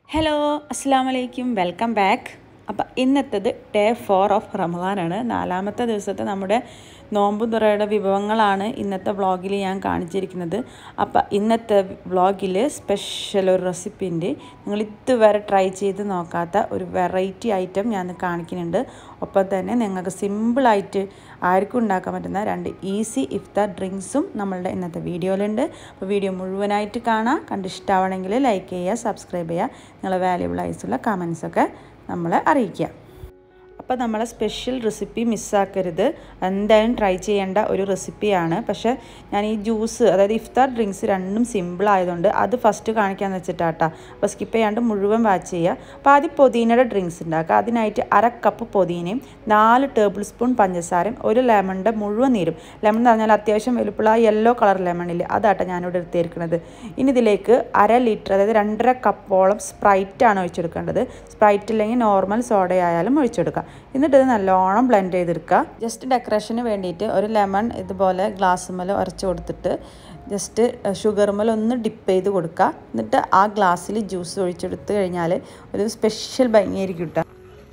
hello അസ്സാം വലൈക്കും welcome back അപ്പം ഇന്നത്തേത് ഡേ ഫോർ ഓഫ് റമദാനാണ് നാലാമത്തെ ദിവസത്തെ നമ്മുടെ നോമ്പ് തുറയുടെ വിഭവങ്ങളാണ് ഇന്നത്തെ വ്ളോഗിൽ ഞാൻ കാണിച്ചിരിക്കുന്നത് അപ്പം ഇന്നത്തെ വ്ളോഗിൽ സ്പെഷ്യൽ ഒരു റെസിപ്പി ഉണ്ട് നിങ്ങൾ ഇതുവരെ ട്രൈ ചെയ്ത് നോക്കാത്ത ഒരു വെറൈറ്റി ഐറ്റം ഞാൻ കാണിക്കുന്നുണ്ട് ഒപ്പം തന്നെ നിങ്ങൾക്ക് സിമ്പിളായിട്ട് ആർക്കും ഉണ്ടാക്കാൻ പറ്റുന്ന രണ്ട് ഈസി ഇഫ്താർ ഡ്രിങ്ക്സും നമ്മളുടെ ഇന്നത്തെ വീഡിയോയിലുണ്ട് അപ്പോൾ വീഡിയോ മുഴുവനായിട്ട് കാണാം കണ്ടിഷ്ടമാവണമെങ്കിൽ ലൈക്ക് ചെയ്യുക സബ്സ്ക്രൈബ് ചെയ്യുക നിങ്ങളെ വാല്യുബിൾ ആയിട്ടുള്ള കമൻസൊക്കെ നമ്മളെ അറിയിക്കുക അപ്പോൾ നമ്മളെ സ്പെഷ്യൽ റെസിപ്പി മിസ്സാക്കരുത് എന്തായാലും ട്രൈ ചെയ്യേണ്ട ഒരു റെസിപ്പിയാണ് പക്ഷേ ഞാൻ ഈ ജ്യൂസ് അതായത് ഇഫ്താർ ഡ്രിങ്ക്സ് രണ്ടും സിമ്പിൾ ആയതുകൊണ്ട് അത് ഫസ്റ്റ് കാണിക്കാമെന്ന് വെച്ചിട്ടാട്ടാ അപ്പോൾ സ്കിപ്പ് ചെയ്യാണ്ട് മുഴുവൻ വാച്ച് ചെയ്യുക അപ്പോൾ ആദ്യം പുതിനയുടെ ഡ്രിങ്ക്സ് ഉണ്ടാക്കുക അതിനായിട്ട് അര കപ്പ് പുതിനയും നാല് ടേബിൾ സ്പൂൺ പഞ്ചസാരയും ഒരു ലെമണിൻ്റെ മുഴുവൻ നീരും ലെമൺ എന്ന് പറഞ്ഞാൽ അത്യാവശ്യം വലുപ്പമുള്ള ആ യെല്ലോ കളർ ലെമണിൽ അതാട്ടോ ഞാനിവിടെ എടുത്തിരിക്കുന്നത് ഇനി ഇതിലേക്ക് അര ലിറ്റർ അതായത് രണ്ടര കപ്പോളം സ്പ്രൈറ്റാണ് ഒഴിച്ചെടുക്കേണ്ടത് സ്പ്രൈറ്റ് ഇല്ലെങ്കിൽ നോർമൽ സോഡ ആയാലും ഒഴിച്ചെടുക്കുക എന്നിട്ട് ഇത് നല്ലോണം ബ്ലെൻഡ് ചെയ്തെടുക്കുക ജസ്റ്റ് ഡെക്കറേഷന് വേണ്ടിയിട്ട് ഒരു ലെമൺ ഇതുപോലെ ഗ്ലാസ്സുമ്മൽ ഉരച്ച് കൊടുത്തിട്ട് ജസ്റ്റ് ഷുഗറുമ്മൽ ഒന്ന് ഡിപ്പ് ചെയ്ത് കൊടുക്കുക എന്നിട്ട് ആ ഗ്ലാസ്സിൽ ജ്യൂസ് ഒഴിച്ചെടുത്ത് കഴിഞ്ഞാൽ ഒരു സ്പെഷ്യൽ ഭംഗിയായിരിക്കും കിട്ടുക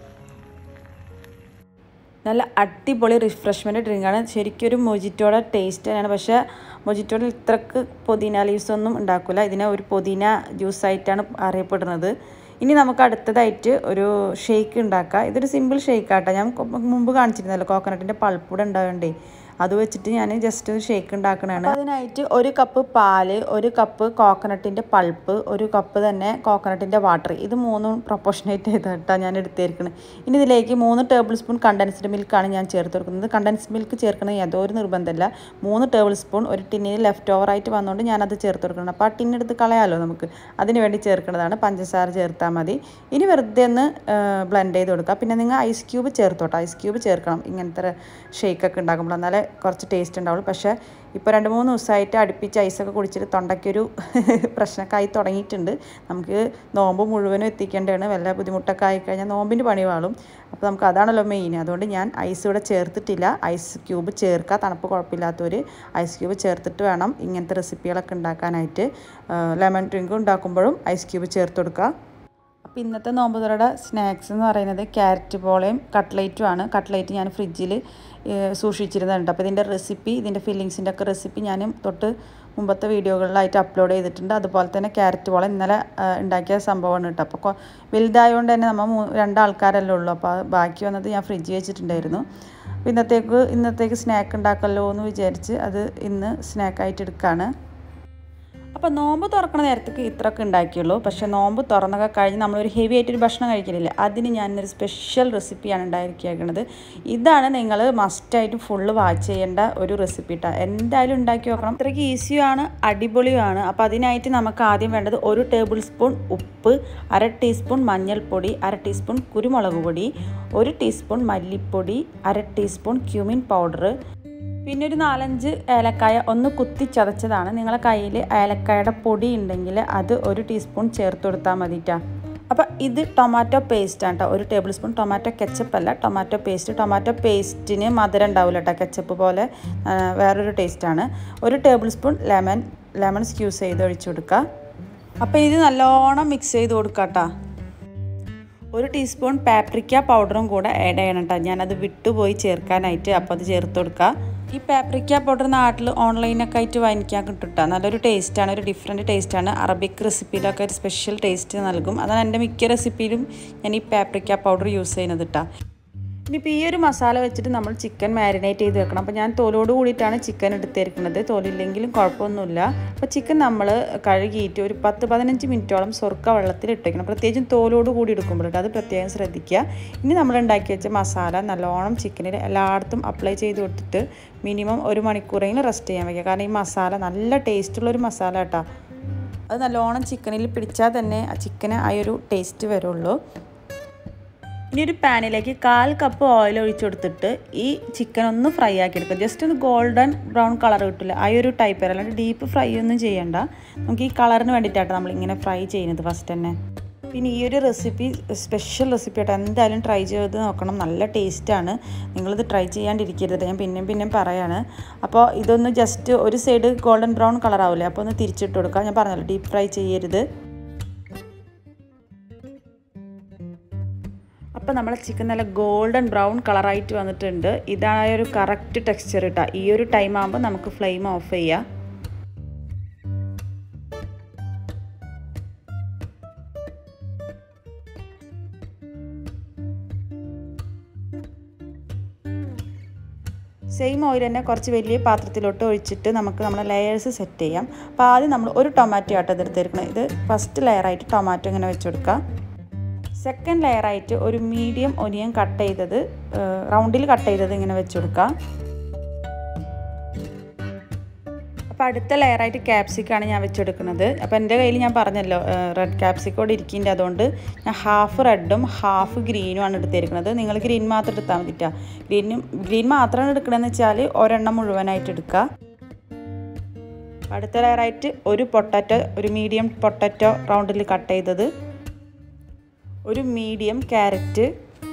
നല്ല അടിപൊളി റിഫ്രഷ്മെൻറ്റ് ഡ്രിങ്കാണ് ശരിക്കും ഒരു മൊജിറ്റോയുടെ ടേസ്റ്റ് തന്നെയാണ് പക്ഷേ മൊജിറ്റോയിൽ ഇത്രക്ക് പുതിന ലീവ്സ് ഒന്നും ഉണ്ടാക്കില്ല ഇതിനെ ഒരു പുതിന ജ്യൂസായിട്ടാണ് അറിയപ്പെടുന്നത് ഇനി നമുക്ക് അടുത്തതായിട്ട് ഒരു ഷേക്ക് ഉണ്ടാക്കാം ഇതൊരു സിമ്പിൾ ഷേക്ക് ആട്ടോ ഞാൻ മുമ്പ് കാണിച്ചിരുന്നല്ലോ കോക്കനട്ടിൻ്റെ പൾപ്പൂടെ ഉണ്ടാകണ്ടേ അത് വെച്ചിട്ട് ഞാൻ ജസ്റ്റ് ഒരു ഷേക്ക് ഉണ്ടാക്കണതാണ് അതിനായിട്ട് ഒരു കപ്പ് പാല് ഒരു കപ്പ് കോക്കനട്ടിൻ്റെ പൾപ്പ് ഒരു കപ്പ് തന്നെ കോക്കനട്ടിൻ്റെ വാട്ടർ ഇത് മൂന്നും പ്രൊപ്പോർഷനേറ്റ് ചെയ്തിട്ടാണ് ഞാൻ എടുത്തിരിക്കുന്നത് ഇനി ഇതിലേക്ക് മൂന്ന് ടേബിൾ സ്പൂൺ കണ്ടൻസ്ഡ് മിൽക്കാണ് ഞാൻ ചേർത്ത് കൊടുക്കുന്നത് കണ്ടൻസ്ഡ് മിൽക്ക് ചേർക്കുന്നത് യാതൊരു നിർബന്ധമില്ല മൂന്ന് ടേബിൾ സ്പൂൺ ഒരു ടിന്നിൽ ലെഫ്റ്റ് ഓവർ ആയിട്ട് വന്നുകൊണ്ട് ഞാനത് ചേർത്ത് കൊടുക്കണം അപ്പോൾ ആ ടിന്നെടുത്ത് കളയാമല്ലോ നമുക്ക് അതിന് വേണ്ടി ചേർക്കുന്നതാണ് പഞ്ചസാര ചേർത്താൽ മതി ഇനി വെറുതെ ഒന്ന് ബ്ലെൻഡ് ചെയ്ത് കൊടുക്കുക പിന്നെ നിങ്ങൾ ഐസ് ക്യൂബ് ചേർത്തോട്ടോ ഐസ് ക്യൂബ് ചേർക്കണം ഇങ്ങനത്തെ ഷേക്കൊക്കെ ഉണ്ടാക്കുമ്പോൾ എന്നാലേ കുറച്ച് ടേസ്റ്റ് ഉണ്ടാവുള്ളൂ പക്ഷേ ഇപ്പോൾ രണ്ട് മൂന്ന് ദിവസമായിട്ട് അടുപ്പിച്ച് ഐസൊക്കെ കുടിച്ചിട്ട് തൊണ്ടയ്ക്കൊരു പ്രശ്നമൊക്കെ ആയി തുടങ്ങിയിട്ടുണ്ട് നമുക്ക് നോമ്പ് മുഴുവനും എത്തിക്കേണ്ടതാണ് വല്ല ബുദ്ധിമുട്ടൊക്കെ ആയിക്കഴിഞ്ഞാൽ നോമ്പിൻ്റെ പണി വാളും അപ്പോൾ നമുക്ക് അതാണല്ലോ മെയിൻ അതുകൊണ്ട് ഞാൻ ഐസ് ഇവിടെ ചേർത്തിട്ടില്ല ഐസ് ക്യൂബ് ചേർക്കുക തണുപ്പ് കുഴപ്പമില്ലാത്തവർ ഐസ് ക്യൂബ് ചേർത്തിട്ട് വേണം ഇങ്ങനത്തെ റെസിപ്പികളൊക്കെ ഉണ്ടാക്കാനായിട്ട് ലെമൺ ഡ്രിങ്ക് ഉണ്ടാക്കുമ്പോഴും ഐസ് ക്യൂബ് ചേർത്ത് കൊടുക്കുക അപ്പോൾ ഇന്നത്തെ നോമ്പ് തുറയുടെ സ്നാക്സ് എന്ന് പറയുന്നത് ക്യാരറ്റ് പോളയും കട്ട്ലേറ്റും ആണ് കട്ട്ലേറ്റ് ഞാൻ ഫ്രിഡ്ജിൽ സൂക്ഷിച്ചിരുന്നുണ്ട് അപ്പോൾ ഇതിൻ്റെ റെസിപ്പി ഇതിൻ്റെ ഫില്ലിങ്സിൻ്റെ ഒക്കെ റെസിപ്പി ഞാൻ തൊട്ട് മുമ്പത്തെ വീഡിയോകളിലായിട്ട് അപ്ലോഡ് ചെയ്തിട്ടുണ്ട് അതുപോലെ തന്നെ ക്യാരറ്റ് പോള ഇന്നലെ ഉണ്ടാക്കിയ സംഭവമാണ് കേട്ടോ അപ്പോൾ വലുതായതുകൊണ്ട് തന്നെ നമ്മൾ രണ്ടാൾക്കാരല്ലേ ഉള്ളൂ അപ്പോൾ ബാക്കി വന്നത് ഞാൻ ഫ്രിഡ്ജിൽ വെച്ചിട്ടുണ്ടായിരുന്നു അപ്പോൾ ഇന്നത്തേക്ക് ഇന്നത്തേക്ക് സ്നാക്ക് ഉണ്ടാക്കല്ലോ എന്ന് വിചാരിച്ച് അത് ഇന്ന് സ്നാക്കായിട്ട് എടുക്കുകയാണ് അപ്പോൾ നോമ്പ് തുറക്കണ നേരത്തേക്ക് ഇത്രയൊക്കെ ഉണ്ടാക്കിയുള്ളൂ പക്ഷേ നോമ്പ് തുറന്നൊക്കെ കഴിഞ്ഞ് നമ്മളൊരു ഹെവി ആയിട്ടൊരു ഭക്ഷണം കഴിക്കലില്ല അതിന് ഞാനൊരു സ്പെഷ്യൽ റെസിപ്പിയാണ് ഉണ്ടാക്കിയേക്കുന്നത് ഇതാണ് നിങ്ങൾ മസ്റ്റായിട്ട് ഫുള്ള് വാച്ച് ചെയ്യേണ്ട ഒരു റെസിപ്പി ഇട്ടാ എന്തായാലും ഉണ്ടാക്കി നോക്കണം ഇത്രയ്ക്ക് ഈസിയാണ് അടിപൊളിയുമാണ് അപ്പോൾ അതിനായിട്ട് നമുക്ക് ആദ്യം വേണ്ടത് ഒരു ടേബിൾ സ്പൂൺ ഉപ്പ് അര ടീസ്പൂൺ മഞ്ഞൾപ്പൊടി അര ടീസ്പൂൺ കുരുമുളക് പൊടി ഒരു ടീസ്പൂൺ മല്ലിപ്പൊടി അര ടീസ്പൂൺ ക്യൂമിൻ പൗഡർ പിന്നെ ഒരു നാലഞ്ച് ഏലക്കായ ഒന്ന് കുത്തി ചതച്ചതാണ് നിങ്ങളെ കയ്യിൽ ഏലക്കായുടെ പൊടി ഉണ്ടെങ്കിൽ അത് ഒരു ടീസ്പൂൺ ചേർത്ത് കൊടുത്താൽ മതിട്ടാ അപ്പോൾ ഇത് ടൊമാറ്റോ പേസ്റ്റാണ് കേട്ടോ ഒരു ടേബിൾ സ്പൂൺ ടൊമാറ്റോ കെച്ചപ്പ് അല്ല ടൊമാറ്റോ പേസ്റ്റ് ടൊമാറ്റോ പേസ്റ്റിന് മധുരം ഉണ്ടാവില്ല കേട്ടോ കെച്ചപ്പ് പോലെ വേറൊരു ടേസ്റ്റാണ് ഒരു tablespoon lemon lemon squeeze ചെയ്ത് ഒഴിച്ചു കൊടുക്കുക അപ്പോൾ ഇത് നല്ലോണം മിക്സ് ചെയ്ത് കൊടുക്കുക കേട്ടോ ഒരു ടീസ്പൂൺ പാപ്രിക്ക പൗഡറും കൂടെ ആഡ് ചെയ്യണം കേട്ടോ ഞാനത് വിട്ടുപോയി ചേർക്കാനായിട്ട് അപ്പോൾ അത് ചേർത്ത് കൊടുക്കുക ഈ പാപ്രിക്ക പൗഡർ നാട്ടിൽ ഓൺലൈനൊക്കെ ആയിട്ട് വാങ്ങിക്കാൻ കിട്ടും നല്ലൊരു ടേസ്റ്റാണ് ഒരു ഡിഫറെൻറ്റ് ടേസ്റ്റാണ് അറബിക് റെസിപ്പിയിലൊക്കെ ഒരു സ്പെഷ്യൽ ടേസ്റ്റ് നൽകും അതാണ് എൻ്റെ മിക്ക റെസിപ്പിയിലും ഞാൻ ഈ പാപ്രിക്ക പൗഡർ യൂസ് ചെയ്യുന്നത് കേട്ടോ ഇനിയിപ്പോൾ ഈ ഒരു മസാല വെച്ചിട്ട് നമ്മൾ ചിക്കൻ മാരിനേറ്റ് ചെയ്ത് വെക്കണം അപ്പോൾ ഞാൻ തോലോട് കൂടിയിട്ടാണ് ചിക്കൻ എടുത്തിരിക്കുന്നത് തോലില്ലെങ്കിലും കുഴപ്പമൊന്നുമില്ല അപ്പോൾ ചിക്കൻ നമ്മൾ കഴുകിയിട്ട് ഒരു പത്ത് പതിനഞ്ച് മിനിറ്റോളം സ്വർക്ക വെള്ളത്തിൽ ഇട്ടേക്കണം പ്രത്യേകിച്ചും തോലോട് കൂടി എടുക്കുമ്പോഴേട്ടോ അത് പ്രത്യേകം ശ്രദ്ധിക്കുക ഇനി നമ്മൾ ഉണ്ടാക്കി വെച്ച മസാല നല്ലോണം ചിക്കനിൽ എല്ലായിടത്തും അപ്ലൈ ചെയ്ത് കൊടുത്തിട്ട് മിനിമം ഒരു മണിക്കൂറെങ്കിലും റെസ്റ്റ് ചെയ്യാൻ വയ്ക്കുക കാരണം ഈ മസാല നല്ല ടേസ്റ്റുള്ളൊരു മസാല കേട്ടോ അത് നല്ലോണം ചിക്കനിൽ പിടിച്ചാൽ തന്നെ ആ ചിക്കന് ആ ഒരു ടേസ്റ്റ് വരുള്ളൂ ഇനി ഒരു പാനിലേക്ക് കാൽ കപ്പ് ഓയിൽ ഒഴിച്ചു കൊടുത്തിട്ട് ഈ ചിക്കൻ ഒന്ന് ഫ്രൈ ആക്കി എടുക്കുക ജസ്റ്റ് ഒന്ന് ഗോൾഡൻ ബ്രൗൺ കളർ കിട്ടില്ല ആ ഒരു ടൈപ്പ് വരെ അല്ലാണ്ട് ഡീപ്പ് ഫ്രൈ ഒന്നും ചെയ്യണ്ട നമുക്ക് ഈ കളറിന് വേണ്ടിയിട്ടാണ് നമ്മൾ ഇങ്ങനെ ഫ്രൈ ചെയ്യുന്നത് ഫസ്റ്റ് തന്നെ പിന്നെ ഈ ഒരു റെസിപ്പി സ്പെഷ്യൽ റെസിപ്പി ആയിട്ട് എന്തായാലും ട്രൈ ചെയ്ത് നോക്കണം നല്ല ടേസ്റ്റാണ് നിങ്ങളിത് ട്രൈ ചെയ്യാണ്ടിരിക്കരുത് ഞാൻ പിന്നെയും പിന്നെയും പറയാണ് അപ്പോൾ ഇതൊന്ന് ജസ്റ്റ് ഒരു സൈഡ് ഗോൾഡൻ ബ്രൗൺ കളർ ആവില്ലേ അപ്പോൾ ഒന്ന് തിരിച്ചിട്ട് കൊടുക്കുക ഞാൻ പറഞ്ഞല്ലോ ഡീപ്പ് ഫ്രൈ ചെയ്യരുത് അപ്പോൾ നമ്മളെ ചിക്കൻ നല്ല ഗോൾഡൻ ബ്രൗൺ കളറായിട്ട് വന്നിട്ടുണ്ട് ഇതാണ് ഒരു കറക്റ്റ് ടെക്സ്ചർ കേട്ടോ ഈ ഒരു ടൈം ആകുമ്പോൾ നമുക്ക് ഫ്ലെയിം ഓഫ് ചെയ്യാം സെയിം ഓയിൽ തന്നെ കുറച്ച് വലിയ പാത്രത്തിലോട്ട് ഒഴിച്ചിട്ട് നമുക്ക് നമ്മുടെ ലെയേഴ്സ് സെറ്റ് ചെയ്യാം അപ്പോൾ ആദ്യം നമ്മൾ ഒരു ടൊമാറ്റോ ആട്ടോ ഇതെടുത്തിരിക്കണം ഇത് ഫസ്റ്റ് ലെയറായിട്ട് ടൊമാറ്റോ ഇങ്ങനെ വെച്ച് കൊടുക്കുക സെക്കൻഡ് ലെയറായിട്ട് ഒരു മീഡിയം ഒനിയൻ കട്ട് ചെയ്തത് റൗണ്ടിൽ കട്ട് ചെയ്തത് ഇങ്ങനെ വെച്ച് കൊടുക്കുക അപ്പോൾ അടുത്ത ലെയറായിട്ട് ക്യാപ്സിക്കാണ് ഞാൻ വെച്ചെടുക്കുന്നത് അപ്പോൾ എൻ്റെ കയ്യിൽ ഞാൻ പറഞ്ഞല്ലോ റെഡ് ക്യാപ്സിക്കോട് ഇരിക്കുന്നുണ്ട് അതുകൊണ്ട് ഞാൻ ഹാഫ് റെഡും ഹാഫ് ഗ്രീനും ആണ് എടുത്തിരിക്കുന്നത് നിങ്ങൾ ഗ്രീൻ മാത്രം എടുത്താൽ മതിട്ടാ ഗ്രീനും ഗ്രീൻ മാത്രമാണ് എടുക്കണമെന്ന് വെച്ചാൽ ഒരെണ്ണം മുഴുവനായിട്ട് എടുക്കുക അടുത്ത ലെയറായിട്ട് ഒരു പൊട്ടറ്റോ ഒരു മീഡിയം പൊട്ടറ്റോ റൗണ്ടിൽ കട്ട് ചെയ്തത് ഒരു മീഡിയം ക്യാരറ്റ്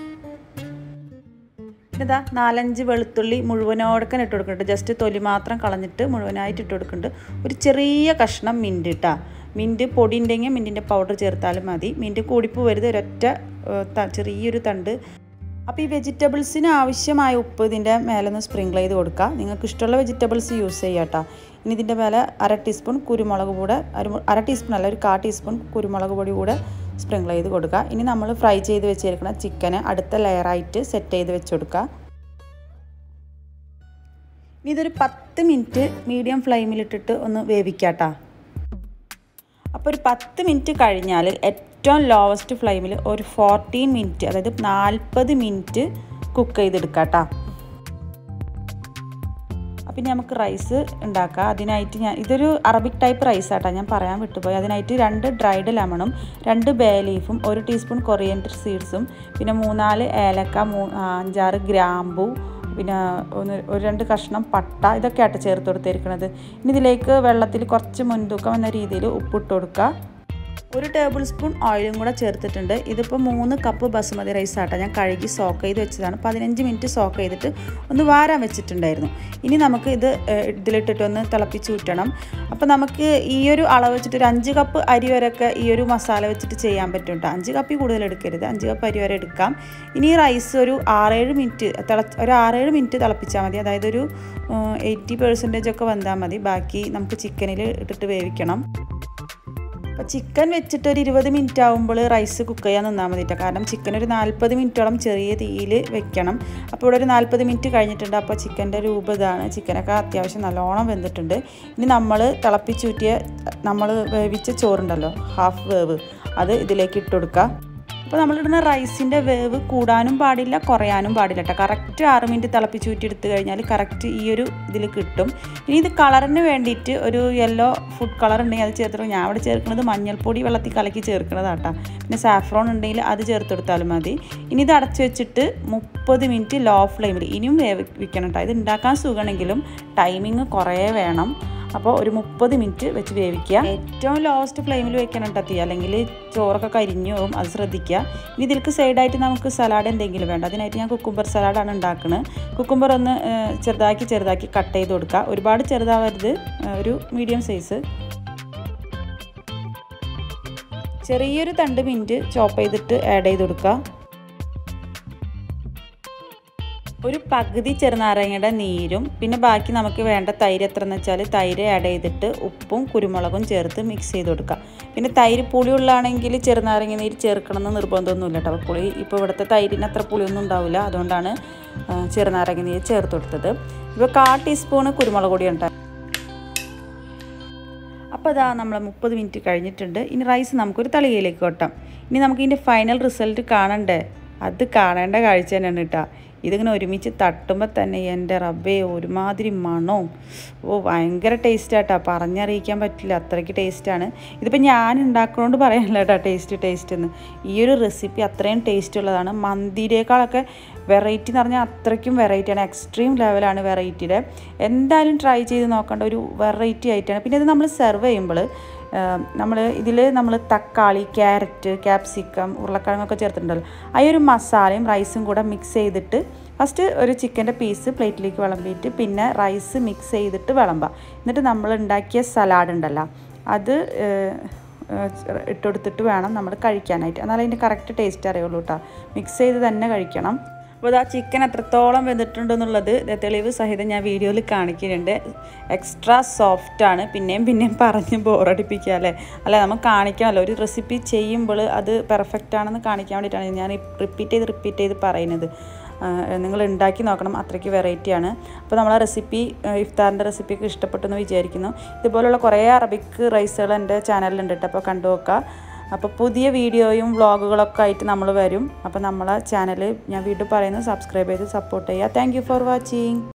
ഇതാ നാലഞ്ച് വെളുത്തുള്ളി മുഴുവനോടക്കൻ ഇട്ട് കൊടുക്കുന്നുണ്ട് ജസ്റ്റ് തൊലി മാത്രം കളഞ്ഞിട്ട് മുഴുവനായിട്ട് ഇട്ട് കൊടുക്കുന്നുണ്ട് ഒരു ചെറിയ കഷ്ണം മിൻറ്റ് ഇട്ടാ മിൻറ്റ് പൊടി ഉണ്ടെങ്കിൽ മിൻറ്റിൻ്റെ പൗഡർ ചേർത്താലും മതി മിൻറ്റ് കൂടിപ്പ് വരുത് ഒരൊറ്റ ചെറിയൊരു തണ്ട് അപ്പോൾ ഈ വെജിറ്റബിൾസിന് ആവശ്യമായ ഉപ്പ് ഇതിൻ്റെ മേലെ ഒന്ന് സ്പ്രിങ്കിൾ ചെയ്ത് കൊടുക്കുക നിങ്ങൾക്ക് ഇഷ്ടമുള്ള വെജിറ്റബിൾസ് യൂസ് ചെയ്യുക കേട്ടോ ഇനി ഇതിൻ്റെ മേലെ അര ടീസ്പൂൺ കുരുമുളക് കൂടെ അര ടീസ്പൂൺ അല്ല ഒരു കാ ടീസ്പൂൺ കുരുമുളക് പൊടി കൂടെ സ്പ്രിങ്കിൾ ചെയ്ത് കൊടുക്കുക ഇനി നമ്മൾ ഫ്രൈ ചെയ്ത് വെച്ചിരിക്കുന്ന ചിക്കന് അടുത്ത ലെയറായിട്ട് സെറ്റ് ചെയ്ത് വെച്ച് കൊടുക്കുക ഇനി ഇതൊരു പത്ത് മിനിറ്റ് മീഡിയം ഫ്ലെയിമിലിട്ടിട്ട് ഒന്ന് വേവിക്കാട്ടാ അപ്പോൾ ഒരു പത്ത് മിനിറ്റ് കഴിഞ്ഞാൽ ഏറ്റവും ലോവസ്റ്റ് ഫ്ലെയിമിൽ ഒരു ഫോർട്ടീൻ മിനിറ്റ് അതായത് നാൽപ്പത് മിനിറ്റ് കുക്ക് ചെയ്തെടുക്കാട്ടാ അപ്പം നമുക്ക് റൈസ് ഉണ്ടാക്കാം അതിനായിട്ട് ഞാൻ ഇതൊരു അറബിക് ടൈപ്പ് റൈസ് ആട്ടോ ഞാൻ പറയാൻ വിട്ടുപോയി അതിനായിട്ട് രണ്ട് ഡ്രൈഡ് ലെമണും രണ്ട് ബേ ലീഫും ഒരു ടീസ്പൂൺ കൊറിയൻഡർ സീഡ്സും പിന്നെ മൂന്നാല് ഏലക്ക മൂ അഞ്ചാറ് ഗ്രാമ്പു പിന്നെ ഒന്ന് ഒരു രണ്ട് കഷ്ണം പട്ട ഇതൊക്കെ ആയിട്ട് ചേർത്ത് കൊടുത്തിരിക്കുന്നത് ഇനി ഇതിലേക്ക് വെള്ളത്തിൽ കുറച്ച് മുൻതൂക്കം എന്ന രീതിയിൽ ഉപ്പിട്ട് കൊടുക്കുക ഒരു ടേബിൾ സ്പൂൺ ഓയിലും കൂടെ ചേർത്തിട്ടുണ്ട് ഇതിപ്പോൾ മൂന്ന് കപ്പ് ബസുമതി റൈസ് ആട്ടോ ഞാൻ കഴുകി സോക്ക് ചെയ്ത് വെച്ചതാണ് പതിനഞ്ച് മിനിറ്റ് സോക്ക് ചെയ്തിട്ട് ഒന്ന് വാരാൻ വെച്ചിട്ടുണ്ടായിരുന്നു ഇനി നമുക്ക് ഇത് ഇതിലിട്ടിട്ട് ഒന്ന് തിളപ്പിച്ച് ഊറ്റണം അപ്പോൾ നമുക്ക് ഈ ഒരു അളവ് വെച്ചിട്ട് ഒരു അഞ്ച് കപ്പ് അരി വരെയൊക്കെ ഈ ഒരു മസാല വെച്ചിട്ട് ചെയ്യാൻ പറ്റും കേട്ടോ അഞ്ച് കപ്പിൽ കൂടുതൽ എടുക്കരുത് അഞ്ച് കപ്പ് അരി വരെ എടുക്കാം ഇനി ഈ റൈസ് ഒരു ആറേഴ് മിനിറ്റ് തിള ഒരു ആറേഴ് മിനിറ്റ് തിളപ്പിച്ചാൽ മതി അതായത് ഒരു എയ്റ്റി പെർസെൻറ്റേജ് ഒക്കെ വന്നാൽ മതി ബാക്കി നമുക്ക് ചിക്കനിൽ ഇട്ടിട്ട് വേവിക്കണം അപ്പോൾ ചിക്കൻ വെച്ചിട്ട് ഒരു ഇരുപത് മിനിറ്റ് ആകുമ്പോൾ റൈസ് കുക്ക് ചെയ്യാൻ നിന്നാൽ മതിട്ടോ കാരണം ചിക്കൻ ഒരു നാൽപ്പത് മിനിറ്റോളം ചെറിയ തീയിൽ വെക്കണം അപ്പോൾ ഇവിടെ ഒരു നാൽപ്പത് മിനിറ്റ് കഴിഞ്ഞിട്ടുണ്ട് അപ്പോൾ ചിക്കൻ്റെ രൂപം ഇതാണ് ചിക്കനൊക്കെ അത്യാവശ്യം നല്ലോണം വെന്തിട്ടുണ്ട് ഇനി നമ്മൾ തിളപ്പിച്ചൂറ്റിയ നമ്മൾ വേവിച്ച ചോറുണ്ടല്ലോ ഹാഫ് വേവ് അത് ഇതിലേക്ക് ഇട്ട് കൊടുക്കുക അപ്പോൾ നമ്മളിടുന്ന റൈസിൻ്റെ വേവ് കൂടാനും പാടില്ല കുറയാനും പാടില്ല കേട്ടോ കറക്റ്റ് ആറ് മിനിറ്റ് തിളപ്പിച്ചൂറ്റി എടുത്തു കഴിഞ്ഞാൽ കറക്റ്റ് ഈ ഒരു ഇതിൽ കിട്ടും ഇനി ഇത് കളറിന് വേണ്ടിയിട്ട് ഒരു യെല്ലോ ഫുഡ് കളർ ഉണ്ടെങ്കിൽ അത് ചേർത്തിട്ട് ഞാൻ അവിടെ ചേർക്കുന്നത് മഞ്ഞൾപ്പൊടി വെള്ളത്തിൽ കലക്കി ചേർക്കുന്നതാട്ടോ പിന്നെ സാഫ്രോൺ ഉണ്ടെങ്കിൽ അത് ചേർത്ത് കൊടുത്താലും മതി ഇനി ഇത് അടച്ചു വെച്ചിട്ട് മുപ്പത് മിനിറ്റ് ലോ ഫ്ലെയിമിൽ ഇനിയും വേവിക്കണം കേട്ടോ ഇത് ഉണ്ടാക്കാൻ സുഖമാണെങ്കിലും ടൈമിങ് കുറേ വേണം അപ്പോൾ ഒരു മുപ്പത് മിനിറ്റ് വെച്ച് വേവിക്കുക ഏറ്റവും ലോസ്റ്റ് ഫ്ലെയിമിൽ വെക്കണം കേട്ടോ തീ അല്ലെങ്കിൽ ചോറൊക്കെ കരിഞ്ഞു പോകും അത് ശ്രദ്ധിക്കുക ഇനി ഇതിലേക്ക് സൈഡായിട്ട് നമുക്ക് സലാഡ് എന്തെങ്കിലും വേണ്ട അതിനായിട്ട് ഞാൻ കുക്കുംബർ സലാഡാണ് ഉണ്ടാക്കുന്നത് കുക്കുംബർ ഒന്ന് ചെറുതാക്കി ചെറുതാക്കി കട്ട് ചെയ്ത് കൊടുക്കുക ഒരുപാട് ചെറുതാവരുത് ഒരു മീഡിയം സൈസ് ചെറിയൊരു തണ്ട് മിനിറ്റ് ചോപ്പ് ചെയ്തിട്ട് ആഡ് ചെയ്ത് കൊടുക്കുക ഒരു പകുതി ചെറുനാരങ്ങയുടെ നീരും പിന്നെ ബാക്കി നമുക്ക് വേണ്ട തൈര് എത്ര എന്ന് വെച്ചാൽ തൈര് ആഡ് ചെയ്തിട്ട് ഉപ്പും കുരുമുളകും ചേർത്ത് മിക്സ് ചെയ്ത് കൊടുക്കുക പിന്നെ തൈര് പുളിയുള്ളാണെങ്കിൽ ചെറുനാരങ്ങ നീര് ചേർക്കണമെന്ന് നിർബന്ധമൊന്നുമില്ല കേട്ടോ അപ്പോൾ പുളി ഇപ്പോൾ ഇവിടുത്തെ തൈരിന് അത്ര പുളിയൊന്നും ഉണ്ടാവില്ല അതുകൊണ്ടാണ് ചെറുനാരങ്ങ നീര് ചേർത്ത് കൊടുത്തത് ഇപ്പോൾ കാ ടീസ്പൂണ് കുരുമുളക് പൊടി ഉണ്ടാകും അപ്പോൾ അതാ നമ്മൾ മുപ്പത് മിനിറ്റ് കഴിഞ്ഞിട്ടുണ്ട് ഇനി റൈസ് നമുക്കൊരു തളികയിലേക്ക് കൊട്ടാം ഇനി നമുക്ക് ഇതിൻ്റെ ഫൈനൽ റിസൾട്ട് കാണണ്ടേ അത് കാണേണ്ട കാഴ്ച തന്നെയാണ് കേട്ടോ ഇതിങ്ങനെ ഒരുമിച്ച് തട്ടുമ്പോൾ തന്നെ എൻ്റെ റബ്ബേ ഒരുമാതിരി മണവും ഓ ഭയങ്കര ടേസ്റ്റാട്ടാ പറഞ്ഞറിയിക്കാൻ പറ്റില്ല അത്രയ്ക്ക് ടേസ്റ്റാണ് ഇതിപ്പോൾ ഞാൻ ഉണ്ടാക്കുന്നതുകൊണ്ട് പറയാനില്ല കേട്ടോ ടേസ്റ്റ് ടേസ്റ്റ് എന്ന് ഈ ഒരു റെസിപ്പി അത്രയും ടേസ്റ്റ് ഉള്ളതാണ് മന്തിരേക്കാളൊക്കെ വെറൈറ്റി എന്ന് പറഞ്ഞാൽ അത്രയ്ക്കും വെറൈറ്റിയാണ് എക്സ്ട്രീം ലെവലാണ് വെറൈറ്റിയുടെ എന്തായാലും ട്രൈ ചെയ്ത് നോക്കേണ്ട ഒരു വെറൈറ്റി ആയിട്ടാണ് പിന്നെ ഇത് നമ്മൾ സെർവ് ചെയ്യുമ്പോൾ നമ്മൾ ഇതിൽ നമ്മൾ തക്കാളി ക്യാരറ്റ് ക്യാപ്സിക്കം ഉരുളക്കിഴങ്ങൊക്കെ ചേർത്തിട്ടുണ്ടല്ലോ ആ ഒരു മസാലയും റൈസും കൂടെ മിക്സ് ചെയ്തിട്ട് ഫസ്റ്റ് ഒരു ചിക്കൻ്റെ പീസ് പ്ലേറ്റിലേക്ക് വിളമ്പിയിട്ട് പിന്നെ റൈസ് മിക്സ് ചെയ്തിട്ട് വിളമ്പാം എന്നിട്ട് നമ്മൾ ഉണ്ടാക്കിയ സലാഡ് ഉണ്ടല്ലോ അത് ഇട്ടെടുത്തിട്ട് വേണം നമ്മൾ കഴിക്കാനായിട്ട് എന്നാലേ അതിൻ്റെ കറക്റ്റ് ടേസ്റ്റ് അറിയുള്ളൂ കേട്ടോ മിക്സ് ചെയ്ത് തന്നെ കഴിക്കണം അപ്പോൾ ആ ചിക്കൻ എത്രത്തോളം വെന്തിട്ടുണ്ടെന്നുള്ളത് തെളിവ് സഹിതം ഞാൻ വീഡിയോയിൽ കാണിക്കുന്നുണ്ട് എക്സ്ട്രാ സോഫ്റ്റാണ് പിന്നെയും പിന്നെയും പറഞ്ഞ് ബോറടിപ്പിക്കുക അല്ലേ അല്ല നമുക്ക് കാണിക്കണമല്ലോ ഒരു റെസിപ്പി ചെയ്യുമ്പോൾ അത് പെർഫെക്റ്റ് ആണെന്ന് കാണിക്കാൻ വേണ്ടിയിട്ടാണ് ഞാൻ റിപ്പീറ്റ് ചെയ്ത് റിപ്പീറ്റ് ചെയ്ത് പറയുന്നത് നിങ്ങൾ ഉണ്ടാക്കി നോക്കണം അത്രയ്ക്ക് വെറൈറ്റിയാണ് അപ്പോൾ നമ്മളെ റെസിപ്പി ഇഫ്താറിൻ്റെ റെസിപ്പിയൊക്കെ ഇഷ്ടപ്പെട്ടെന്ന് വിചാരിക്കുന്നു ഇതുപോലുള്ള കുറേ അറബിക് റൈസുകൾ എൻ്റെ ചാനലിലുണ്ട് കേട്ടോ അപ്പോൾ കണ്ടു നോക്കുക അപ്പോൾ പുതിയ വീഡിയോയും വ്ളോഗുകളൊക്കെ ആയിട്ട് നമ്മൾ വരും അപ്പോൾ നമ്മളെ ചാനൽ ഞാൻ വീണ്ടും പറയുന്നു സബ്സ്ക്രൈബ് ചെയ്ത് സപ്പോർട്ട് ചെയ്യുക താങ്ക് ഫോർ വാച്ചിങ്